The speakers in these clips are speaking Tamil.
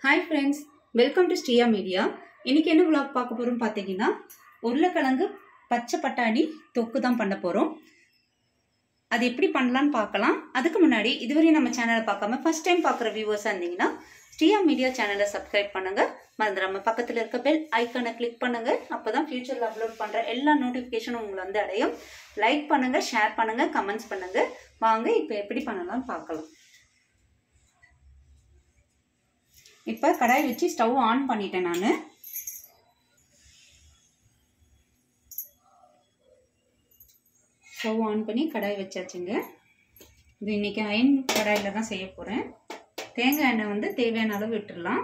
hi friends welcome to Shriya media இன்னைக்கு என்ன vlog பார்க்க போகிறோம் பார்த்தீங்கன்னா உருளைக்கிழங்கு பச்சை பட்டாணி தொக்கு தான் பண்ண போகிறோம் அது எப்படி பண்ணலான்னு பார்க்கலாம் அதுக்கு முன்னாடி இதுவரையும் நம்ம சேனலை பார்க்காம ஃபர்ஸ்ட் டைம் பார்க்குற வியூவர்ஸாக இருந்தீங்கன்னா ஸ்ரீயா மீடியா சேனலை சப்ஸ்கிரைப் பண்ணுங்க மறந்துடாம பக்கத்தில் இருக்க பெல் ஐக்கானை கிளிக் பண்ணுங்க அப்போ தான் ஃபியூச்சரில் அப்லோட் பண்ணுற எல்லா நோட்டிஃபிகேஷனும் உங்களை வந்து அடையும் லைக் பண்ணுங்க ஷேர் பண்ணுங்க கமெண்ட்ஸ் பண்ணுங்க வாங்க இப்போ எப்படி பண்ணலாம்னு பார்க்கலாம் இப்போ கடாய் வச்சு ஸ்டவ் ஆன் பண்ணிட்டேன் நான் ஸ்டவ் ஆன் பண்ணி கடாய் வச்சாச்சுங்க இது இன்னைக்கு அயன் கடாயில் தான் செய்ய போகிறேன் தேங்காய் எண்ணெய் வந்து தேவையான அளவு விட்டுடலாம்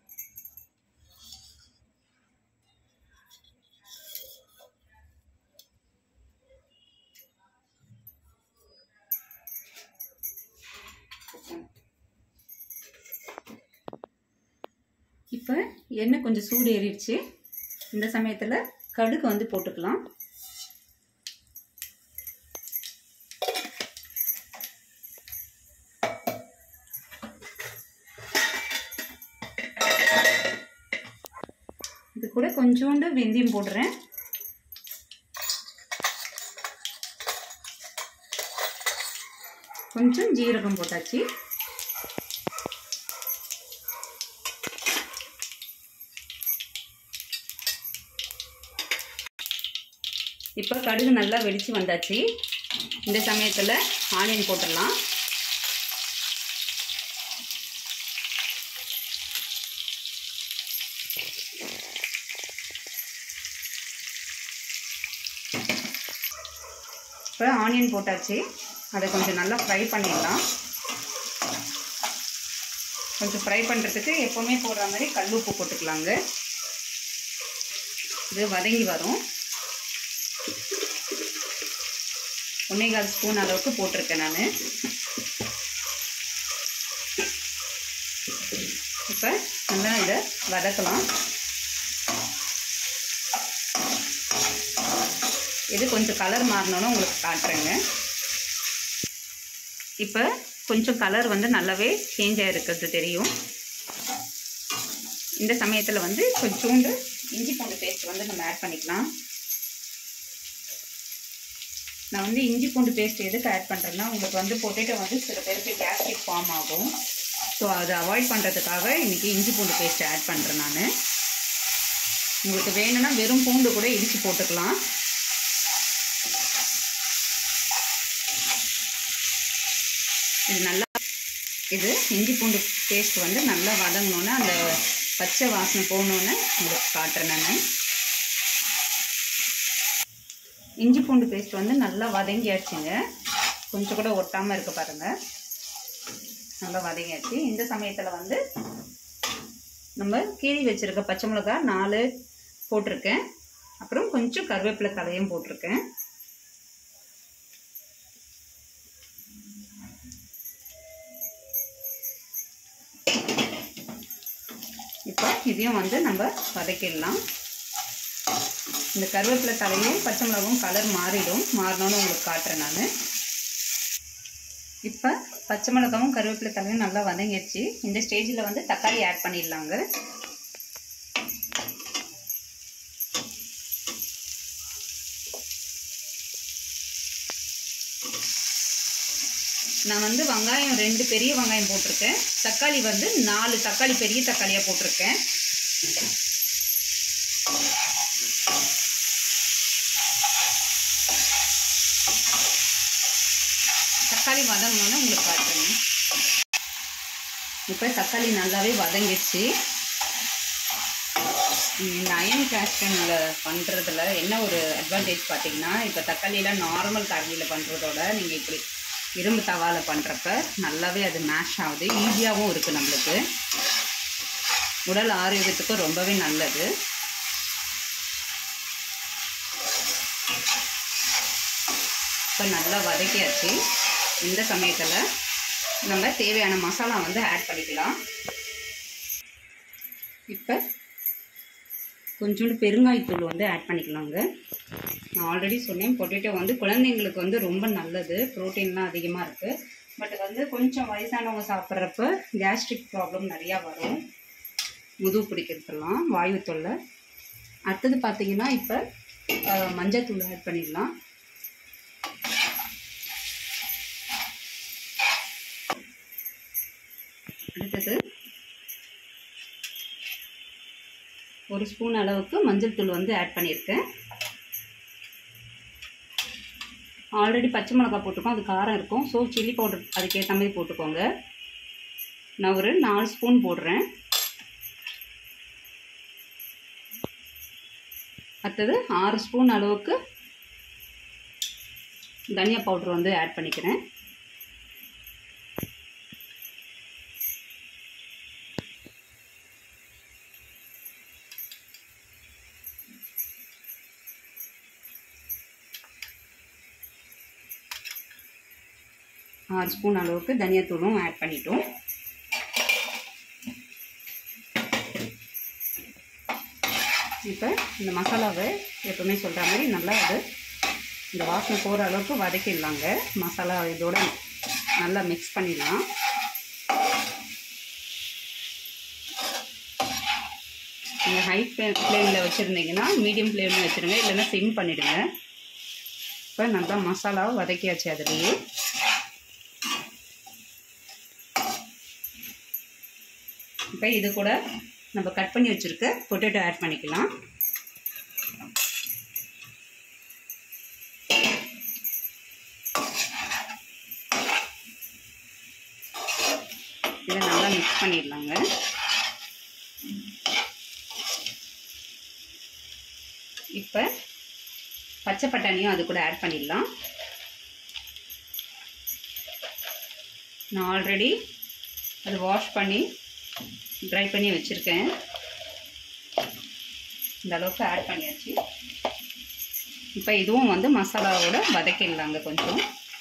இப்போ எண்ணெய் கொஞ்சம் சூடு ஏறிடுச்சு இந்த சமயத்தில் கடுகு வந்து போட்டுக்கலாம் இது கூட கொஞ்சோண்டு வெந்தயம் போடுறேன் கொஞ்சம் ஜீரகம் போட்டாச்சு இப்போ கடுகு நல்லா வெடித்து வந்தாச்சு இந்த சமயத்தில் ஆனியன் போட்டுடலாம் இப்போ ஆனியன் போட்டாச்சு அதை கொஞ்சம் நல்லா ஃப்ரை பண்ணிடலாம் கொஞ்சம் ஃப்ரை பண்ணுறதுக்கு எப்போவுமே போடுற மாதிரி கல் உப்பு போட்டுக்கலாங்க இது வதங்கி வரும் ஒன்றே கால் ஸ்பூன் அளவுக்கு போட்டிருக்கேன் நான் இப்போ நல்லா இதை வதக்கலாம் இது கொஞ்சம் கலர் மாறினோன்னு உங்களுக்கு காட்டுறேங்க இப்போ கொஞ்சம் கலர் வந்து நல்லாவே சேஞ்ச் ஆகிருக்கிறது தெரியும் இந்த சமயத்தில் வந்து கொஞ்சோண்டு இஞ்சி பூண்டு பேஸ்ட் வந்து நம்ம ஆட் பண்ணிக்கலாம் நான் வந்து இஞ்சி பூண்டு பேஸ்ட் எதுக்கு ஆட் பண்ணுறேன்னா உங்களுக்கு வந்து பொட்டேட்டோ வந்து சில பேருக்கு கேஸ்ட்ரிக் ஃபார்ம் ஆகும் ஸோ அதை அவாய்ட் பண்ணுறதுக்காக இன்றைக்கி இஞ்சி பூண்டு பேஸ்ட் ஆட் பண்ணுறேன் நான் உங்களுக்கு வேணும்னா வெறும் பூண்டு கூட இடித்து போட்டுக்கலாம் இது நல்லா இது இஞ்சி பூண்டு பேஸ்ட் வந்து நல்லா வதங்கினோன்னே அந்த பச்சை வாசனை போகணுன்னு உங்களுக்கு காட்டுறேன் நான் இஞ்சி பூண்டு பேஸ்ட் வந்து நல்லா வதங்கியாச்சுங்க கொஞ்சம் கூட ஒட்டாமல் இருக்க பாருங்கள் நல்லா வதங்கியாச்சு இந்த சமயத்தில் வந்து நம்ம கீறி வச்சுருக்க பச்சை மிளகா நாலு போட்டிருக்கேன் அப்புறம் கொஞ்சம் கருவேப்பிலை தலையும் போட்டிருக்கேன் இப்போ இதையும் வந்து நம்ம வதக்கிடலாம் இந்த கருவேப்பிலை தலையும் பச்சை மிளகும் கலர் மாறிடும் மாறினோன்னு உங்களுக்கு காட்டுறேன் நான் இப்போ பச்சை மிளகாவும் கருவேப்பிலை தலையும் நல்லா வதங்கிடுச்சு இந்த ஸ்டேஜில் வந்து தக்காளி ஆட் பண்ணிடலாங்க நான் வந்து வெங்காயம் ரெண்டு பெரிய வெங்காயம் போட்டிருக்கேன் தக்காளி வந்து நாலு தக்காளி பெரிய தக்காளியாக போட்டிருக்கேன் தக்காளி வதங்கணுன்னு உங்களுக்கு காட்டுறேங்க இப்போ தக்காளி நல்லாவே வதங்கிடுச்சு இந்த அயன் கேஸ்டனில் பண்ணுறதுல என்ன ஒரு அட்வான்டேஜ் பார்த்தீங்கன்னா இப்போ தக்காளியெலாம் நார்மல் கரண்டியில் பண்ணுறதோட நீங்கள் இப்படி இரும்பு தவாவில் பண்ணுறப்ப நல்லாவே அது மேஷ் ஆகுது ஈஸியாகவும் இருக்குது நம்மளுக்கு உடல் ஆரோக்கியத்துக்கும் ரொம்பவே நல்லது இப்போ நல்லா வதக்கியாச்சு இந்த சமயத்தில் நம்ம தேவையான மசாலா வந்து ஆட் பண்ணிக்கலாம் இப்போ கொஞ்சோண்டு பெருங்காயத்தூள் வந்து ஆட் பண்ணிக்கலாங்க நான் ஆல்ரெடி சொன்னேன் பொட்டேட்டோ வந்து குழந்தைங்களுக்கு வந்து ரொம்ப நல்லது ப்ரோட்டீன்லாம் அதிகமாக இருக்குது பட் வந்து கொஞ்சம் வயசானவங்க சாப்பிட்றப்ப கேஸ்ட்ரிக் ப்ராப்ளம் நிறையா வரும் முதுகு பிடிக்கிறதுலாம் வாயு தொல்லை அடுத்தது பார்த்தீங்கன்னா இப்போ மஞ்சள் தூள் ஆட் பண்ணிடலாம் அடுத்தது ஒரு ஸ்பூன் அளவுக்கு மஞ்சள் தூள் வந்து ஆட் பண்ணியிருக்கேன் ஆல்ரெடி பச்சை மிளகா போட்டிருக்கோம் அது காரம் இருக்கும் ஸோ சில்லி பவுடர் அதுக்கேற்ற மாதிரி போட்டுக்கோங்க நான் ஒரு நாலு ஸ்பூன் போடுறேன் அடுத்தது ஆறு ஸ்பூன் அளவுக்கு தனியா பவுடர் வந்து ஆட் பண்ணிக்கிறேன் ஆறு ஸ்பூன் அளவுக்கு தனியாத்தூளும் ஆட் பண்ணிட்டோம் இப்போ இந்த மசாலாவை எப்பவுமே சொல்கிற மாதிரி நல்லா அது இந்த வாசனை போகிற அளவுக்கு வதக்கிடலாங்க மசாலா இதோட நல்லா மிக்ஸ் பண்ணிடலாம் நீங்கள் ஹை ஃப்ளேமில் வச்சுருந்தீங்கன்னா மீடியம் ஃப்ளேமில் வச்சுருங்க இல்லைன்னா சிம் பண்ணிவிடுங்க இப்போ நல்லா மசாலாவை வதக்கியாச்சு அதுலேயே இப்போ இது கூட நம்ம கட் பண்ணி வச்சுருக்க பொட்டேட்டோ ஆட் பண்ணிக்கலாம் இதை நல்லா மிக்ஸ் பண்ணிடலாங்க இப்போ பச்சை பட்டாணியும் அது கூட ஆட் பண்ணிடலாம் நான் ஆல்ரெடி அது வாஷ் பண்ணி ட்ரை பண்ணி வச்சுருக்கேன் இந்த அளவுக்கு ஆட் பண்ணியாச்சு இப்போ இதுவும் வந்து மசாலாவோட வதக்கிடலாங்க கொஞ்சம்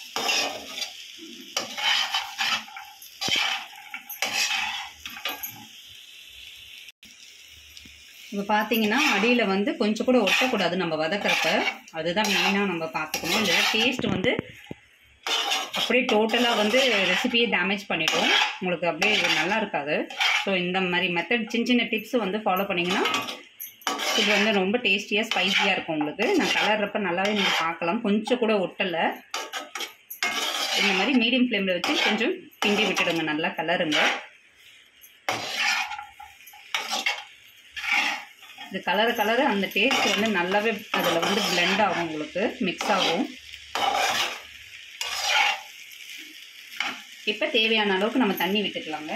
இப்போ பார்த்தீங்கன்னா அடியில் வந்து கொஞ்சம் கூட ஒட்டக்கூடாது நம்ம வதக்கிறப்ப அதுதான் மெயினாக நம்ம பார்த்துக்கணும் இல்லை டேஸ்ட் வந்து அப்படியே டோட்டலாக வந்து ரெசிபியே டேமேஜ் பண்ணிடும் உங்களுக்கு அப்படியே இது நல்லா இருக்காது ஸோ இந்த மாதிரி மெத்தட் சின்ன சின்ன டிப்ஸ் வந்து ஃபாலோ பண்ணிங்கன்னா இது வந்து ரொம்ப டேஸ்டியாக ஸ்பைஸியாக இருக்கும் உங்களுக்கு நான் கலர்றப்ப நல்லாவே நீங்கள் பார்க்கலாம் கொஞ்சம் கூட ஒட்டலை இந்த மாதிரி மீடியம் ஃப்ளேமில் வச்சு கொஞ்சம் கிண்டி விட்டுடுங்க நல்லா கலருங்க இது கலர் கலர் அந்த டேஸ்ட் வந்து நல்லாவே அதில் வந்து பிளெண்ட் ஆகும் உங்களுக்கு மிக்ஸ் ஆகும் இப்போ தேவையான அளவுக்கு நம்ம தண்ணி விட்டுக்கலாங்க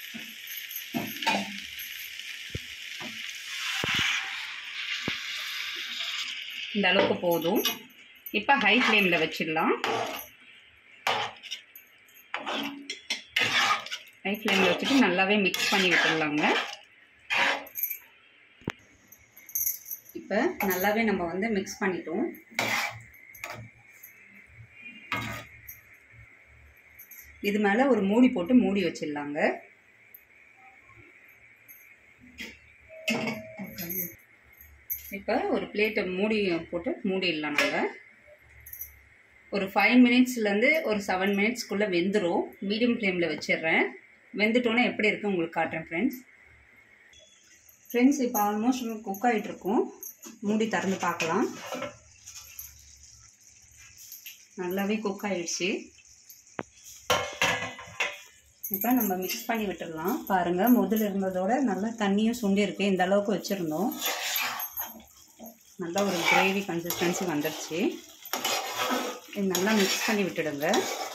இந்த அளவுக்கு போதும் இப்போ ஹை ஃப்ளேமில் வச்சிடலாம் ஹை ஃப்ளேமில் வச்சுட்டு நல்லாவே மிக்ஸ் பண்ணி விட்டுடலாங்க இப்போ நல்லாவே நம்ம வந்து மிக்ஸ் பண்ணிட்டோம் இது மேலே ஒரு மூடி போட்டு மூடி வச்சிடலாங்க இப்போ ஒரு பிளேட்டை மூடி போட்டு மூடிடலாம் நம்ம ஒரு ஃபைவ் மினிட்ஸ்லேருந்து ஒரு செவன் மினிட்ஸ்க்குள்ளே வெந்துடும் மீடியம் ஃப்ளேமில் வச்சிடுறேன் வெந்துட்டோன்னே எப்படி இருக்குது உங்களுக்கு காட்டுறேன் ஃப்ரெண்ட்ஸ் ஃப்ரெண்ட்ஸ் இப்போ ஆல்மோஸ்ட் குக் ஆகிட்ருக்கும் மூடி திறந்து பார்க்கலாம் நல்லாவே குக் ஆகிடுச்சு இப்போ நம்ம மிக்ஸ் பண்ணி விட்டுடலாம் பாருங்கள் முதல்ல இருந்ததோட நல்லா தண்ணியும் சுண்டி இருக்கு இந்த அளவுக்கு வச்சுருந்தோம் நல்லா ஒரு கிரேவி கன்சிஸ்டன்சி வந்துடுச்சு இது நல்லா மிக்ஸ் பண்ணி விட்டுடுங்க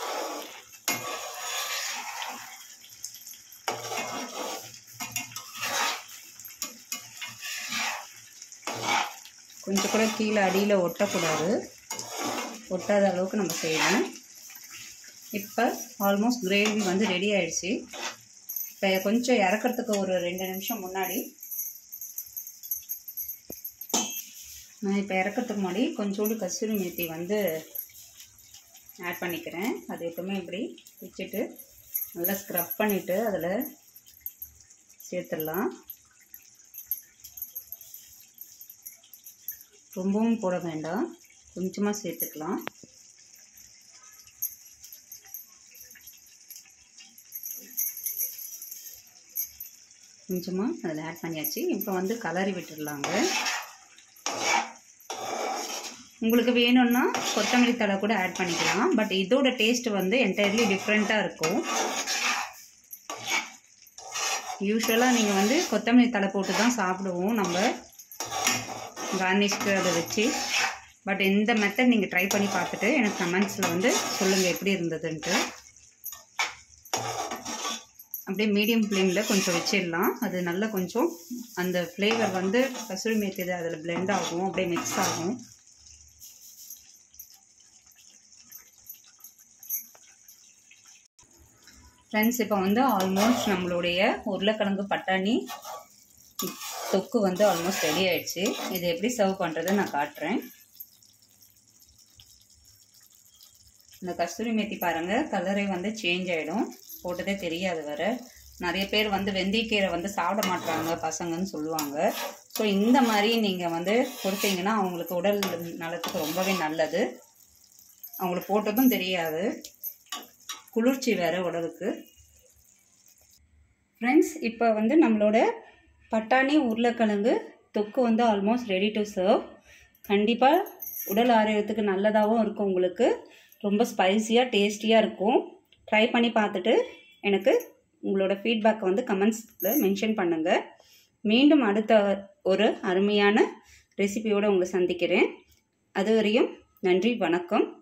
கொஞ்சம் கூட கீழே அடியில் ஒட்டக்கூடாது ஒட்டாத அளவுக்கு நம்ம செய்யணும் இப்போ ஆல்மோஸ்ட் கிரேவி வந்து ரெடி ஆயிடுச்சு இப்போ கொஞ்சம் இறக்கிறதுக்கு ஒரு ரெண்டு நிமிஷம் முன்னாடி நான் இப்போ இறக்கிறதுக்கு முன்னாடி கொஞ்சோண்டு கஸ்தூரி மேத்தி வந்து ஆட் பண்ணிக்கிறேன் அது எப்பவுமே இப்படி வச்சுட்டு நல்லா ஸ்க்ரப் பண்ணிவிட்டு அதில் சேர்த்துடலாம் ரொம்பவும் போட வேண்டாம் கொஞ்சமாக சேர்த்துக்கலாம் கொஞ்சமாக அதில் ஆட் பண்ணியாச்சு இப்போ வந்து கலரி விட்டுடலாங்க உங்களுக்கு வேணும்னா கொத்தமல்லி தழை கூட ஆட் பண்ணிக்கலாம் பட் இதோட டேஸ்ட் வந்து என்டையர்லி டிஃப்ரெண்ட்டாக இருக்கும் யூஸ்வலாக நீங்கள் வந்து கொத்தமல்லி தழை போட்டு தான் சாப்பிடுவோம் நம்ம கார்னிஷ்க்கு அதை வச்சு பட் இந்த மெத்தட் நீங்கள் ட்ரை பண்ணி பார்த்துட்டு எனக்கு கமெண்ட்ஸில் வந்து சொல்லுங்கள் எப்படி இருந்ததுன்ட்டு அப்படியே மீடியம் ஃப்ளேமில் கொஞ்சம் வச்சிடலாம் அது நல்லா கொஞ்சம் அந்த ஃப்ளேவர் வந்து கசூரி மேத்தி இது அதில் பிளெண்ட் ஆகும் அப்படியே மிக்ஸ் ஆகும் ஃப்ரெண்ட்ஸ் இப்போ வந்து ஆல்மோஸ்ட் நம்மளுடைய உருளைக்கிழங்கு பட்டாணி தொக்கு வந்து ஆல்மோஸ்ட் ரெடி ஆயிடுச்சு இது எப்படி சர்வ் பண்ணுறதை நான் காட்டுறேன் இந்த கஸ்தூரி மேத்தி பாருங்கள் கலரே வந்து சேஞ்ச் ஆகிடும் போட்டதே தெரியாது வர நிறைய பேர் வந்து வெந்தயக்கீரை வந்து சாப்பிட மாட்டாங்க பசங்கன்னு சொல்லுவாங்க ஸோ இந்த மாதிரி நீங்கள் வந்து கொடுத்தீங்கன்னா அவங்களுக்கு உடல் நலத்துக்கு ரொம்பவே நல்லது அவங்களுக்கு போட்டதும் தெரியாது குளிர்ச்சி வேறு உடலுக்கு ஃப்ரெண்ட்ஸ் இப்போ வந்து நம்மளோட பட்டாணி உருளைக்கிழங்கு தொக்கு வந்து ஆல்மோஸ்ட் ரெடி டு சர்வ் கண்டிப்பாக உடல் ஆரோக்கியத்துக்கு நல்லதாகவும் இருக்கும் உங்களுக்கு ரொம்ப ஸ்பைஸியாக டேஸ்டியாக இருக்கும் ட்ரை பண்ணி பார்த்துட்டு எனக்கு உங்களோட ஃபீட்பேக் வந்து கமெண்ட்ஸில் மென்ஷன் பண்ணுங்கள் மீண்டும் அடுத்த ஒரு அருமையான ரெசிபியோடு உங்களை சந்திக்கிறேன் அது வரையும் நன்றி வணக்கம்